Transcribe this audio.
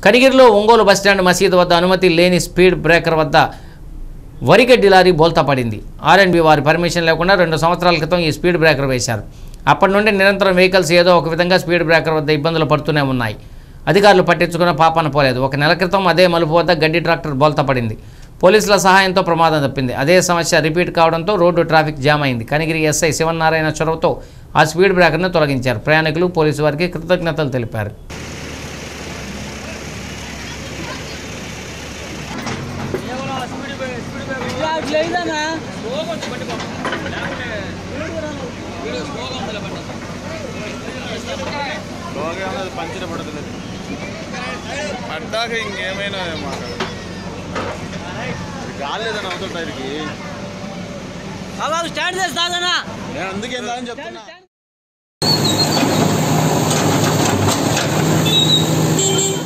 కనిగిరిలో Ongole bus stand మసీదు వద్ద అనుమతి లేని స్పీడ్ బ్రేకర్ వద్ద వరిగడ్డి లారీ బోల్తా పడింది ఆర్ఎండ్బి వారి పర్మిషన్ లేకుండా రెండు సంవత్సరాల క్రితం ఈ స్పీడ్ బ్రేకర్ వేశారు అప్పటి నుండి నిరంతరం వెహికల్స్ ఏదో ఒక విధంగా స్పీడ్ బ్రేకర్ వద్ద ఇబ్బందులు పడుతూనే ఉన్నాయి అధికారులు పట్టించుకున్న పాపన పోలేదు ఒక నెల క్రితం అదే మలుపు వద్ద గడ్డి ట్రాక్టర్ బోల్తా పడింది పోలీసుల సహాయంతో ప్రమాదం తప్పింది అదే సమస్య రిపీట్ కావడంతో రోడ్డు ట్రాఫిక్ జామ్ అయింది కనిగిరి ఎస్ఐ శివనారాయణ చొరవతో ఆ స్పీడ్ బ్రేకర్ను తొలగించారు ప్రయాణికులు పోలీసు వారికి కృతజ్ఞతలు తెలిపారు స్లోగా ఉన్నది పంచర్ పడుతుంది పడ్డాక ఇంకేమైనా మాట గాలి లేదని అవతల టైర్కి స్టార్ట్ చేస్తాదనా నేను అందుకే అని చెప్తున్నా స్టాండ్